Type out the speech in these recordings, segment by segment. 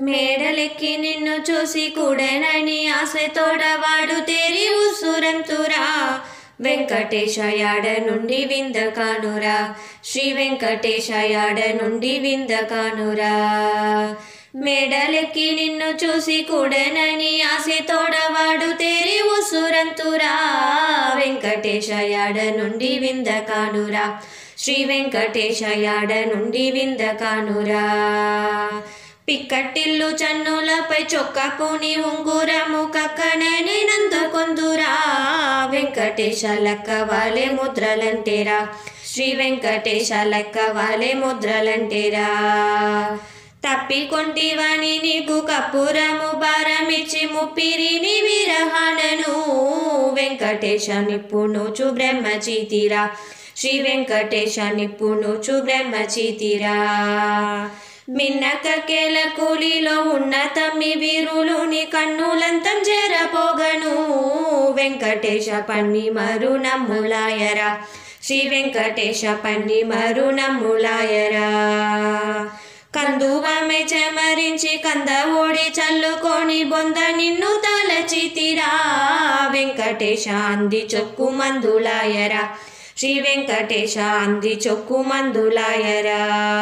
మేడలెక్కి నిన్ను చూసి కూడనని ఆశతోడవాడు తేరి ఉసురంతురా వెంకటేశయాడ నుండి వింద కానురా శ్రీ వెంకటేశయాడ నుండి వింద కానురా మేడలెక్కి నిన్ను చూసి కూడనని ఆశతోడవాడు తేరి ఉసురంతురా వెంకటేశయాడ నుండి వింద కానురా శ్రీ వెంకటేశయాడ నుండి వింద కానురా పిక్కటిల్లు చన్నులపై చొక్కకుని ఉంగురము కక్కనని నందుకొందురా వెంకటేశ లెక్క వాలే ముద్రలంటేరా శ్రీ వెంకటేశ లెక్క వాలే ముద్రలంటేరా తప్పికొంటివని నీకు కప్పురము భారమిచ్చి ముప్పిరిని విరహానను వెంకటేశ నిప్పునుచు బ్రహ్మచితిరా శ్రీ వెంకటేశ నిప్పునుచు బ్రహ్మచితిరా మిన్నకకేల కూలిలో ఉన్న తమ్మి వీరులుని కన్నులంతం చేరపోగను వెంకటేశ పన్ని మరు నమ్ములాయరా శ్రీ వెంకటేశ పన్ని మరు నమ్ములాయరా కందువమే చెమరించి కంద ఓడి చల్లుకొని బొంద నిన్ను తలచితిరా వెంకటేశ అంది చొక్కు మందులాయరా శ్రీ వెంకటేశ అంది చొక్కు మందులాయరా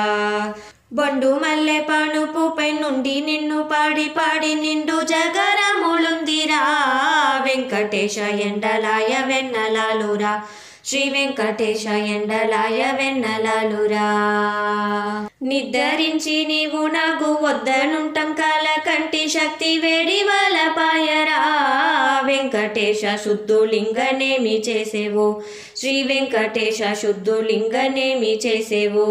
బొండు మల్లె పణుపుపై నుండి నిన్ను పాడి పాడి నిండు జగరములుందిరా వెంకటేశ ఎండలాయ వెన్నలాలురా శ్రీ వెంకటేశ ఎండలాయ వెన్నలాలురా నిద్రించి నీవు నాకు వద్దనుంటం కాల కంటి శక్తి వేడి పాయరా వెంకటేశ శుద్ధులింగనేమి చేసేవో శ్రీ వెంకటేశ శుద్ధులింగనేమి చేసేవో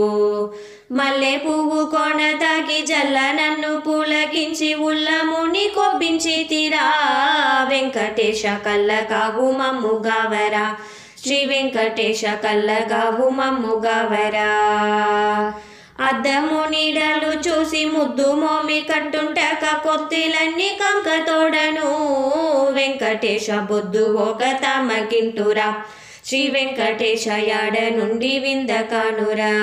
మల్లె పువ్వు కొన తాగి జల్ల నన్ను పులకించి ఉల్లముని కొబ్బించి తీరా వెంకటేశ కల్ల కావు మమ్ముగావరా శ్రీ వెంకటేశ కల్ల కావు మమ్ముగావరా అద్దము నీడలు చూసి ముద్దు మోమి కట్టుంటాక కొత్తిలన్నీ కంక తోడను వెంకటేశ బొద్దు ఒక తమకింటురా శ్రీ వెంకటేశ యాడ నుండి వింద కానురా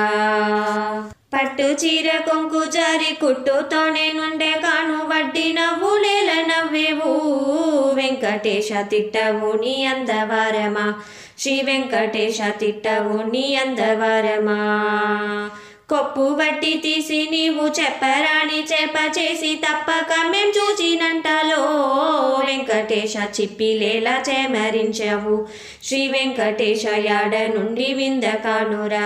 పట్టు చీర కొంకు జారి కుట్టుతోనే నుండే కాను వడ్డీ నవ్వులేల నవ్వేవు వెంకటేశ తిట్టవు నీ అందవారమా శ్రీ వెంకటేశ తిట్టవు నీ అందవారమా కొప్పు వట్టి తీసి నీవు చెప్పరాని చేప చేసి తప్పక మేం చూచినంటలో వెంకటేశ చిప్పిలేలా చేమరించావు శ్రీ వెంకటేశ యాడ నుండి వింద కానురా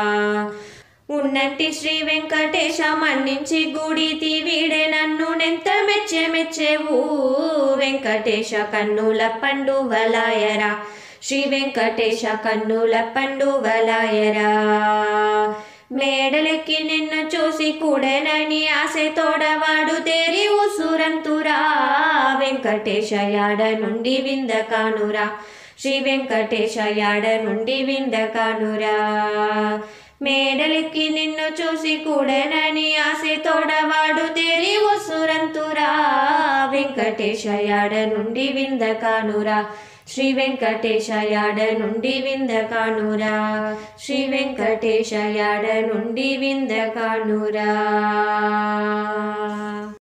ఉన్నంటి శ్రీ వెంకటేశ మన్నించి గుడితి వీడే నన్ను నెంత మెచ్చే మెచ్చేవు వెంకటేశ కన్నుల పండు వలాయరా శ్రీ వెంకటేశ కన్నుల పండు వలాయరా మేడలెక్కి నిన్ను చూసి కూడనని ఆశ తోడవాడు తేరి ఉసురంతురా వెంకటేశ యాడ నుండి వింద కానురా శ్రీ వెంకటేశ యాడ నుండి వింద కానురా మేడలెక్కి నిన్ను చూసి కూడనని ఆశ తోడవాడు తేరి ఉసురంతురా వెంకటేశ యాడ నుండి వింద కానురా శ్రీ వెంకటేశ యాడ నుండి వింద కానురా శ్రీ వెంకటేశ యాడ నుండి వింద కానురా